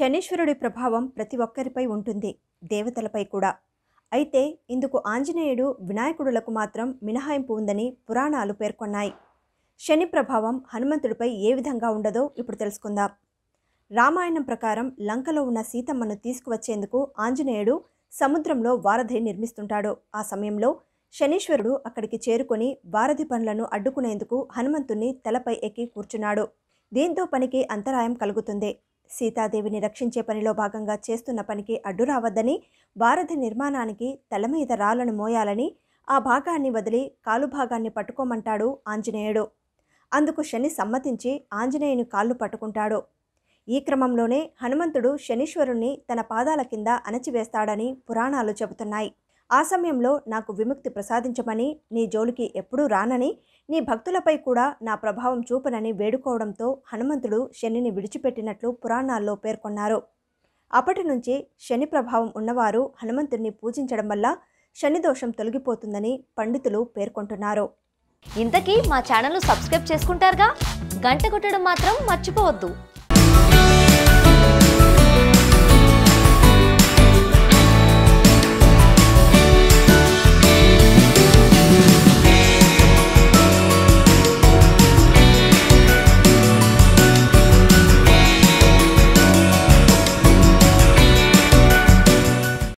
శనీశ్వరుడి ప్రభావం ప్రతి ఒక్కరిపై ఉంటుంది దేవతలపై కూడా అయితే ఇందుకు ఆంజనేయుడు వినాయకుడులకు మాత్రం మినహాయింపు ఉందని పురాణాలు పేర్కొన్నాయి శని ప్రభావం హనుమంతుడిపై ఏ విధంగా ఉండదో ఇప్పుడు తెలుసుకుందాం రామాయణం ప్రకారం లంకలో ఉన్న సీతమ్మను తీసుకువచ్చేందుకు ఆంజనేయుడు సముద్రంలో వారధి నిర్మిస్తుంటాడు ఆ సమయంలో శనీశ్వరుడు అక్కడికి చేరుకొని వారధి పనులను అడ్డుకునేందుకు హనుమంతుణ్ణి తలపై ఎక్కి కూర్చున్నాడు దీంతో పనికి అంతరాయం కలుగుతుంది సీతాదేవిని రక్షించే పనిలో భాగంగా చేస్తున్న పనికి అడ్డు రావద్దని వారధి నిర్మాణానికి తల మీద రాళ్లను మోయాలని ఆ భాగాన్ని వదిలి కాలు భాగాన్ని పట్టుకోమంటాడు ఆంజనేయుడు అందుకు శని సమ్మతించి ఆంజనేయుని కాళ్ళు పట్టుకుంటాడు ఈ క్రమంలోనే హనుమంతుడు శనీశ్వరుణ్ణి తన పాదాల కింద అణచివేస్తాడని పురాణాలు చెబుతున్నాయి ఆ సమయంలో నాకు విముక్తి ప్రసాదించమని నీ జోలికి ఎప్పుడూ రానని నీ భక్తులపై కూడా నా ప్రభావం చూపనని వేడుకోవడంతో హనుమంతుడు శనిని విడిచిపెట్టినట్లు పురాణాల్లో పేర్కొన్నారు అప్పటి నుంచి శని ప్రభావం ఉన్నవారు హనుమంతుడిని పూజించడం వల్ల శని దోషం తొలగిపోతుందని పండితులు పేర్కొంటున్నారు ఇంతకీ మా ఛానల్ను సబ్స్క్రైబ్ చేసుకుంటారుగా గంట కొట్టడం మాత్రం మర్చిపోవద్దు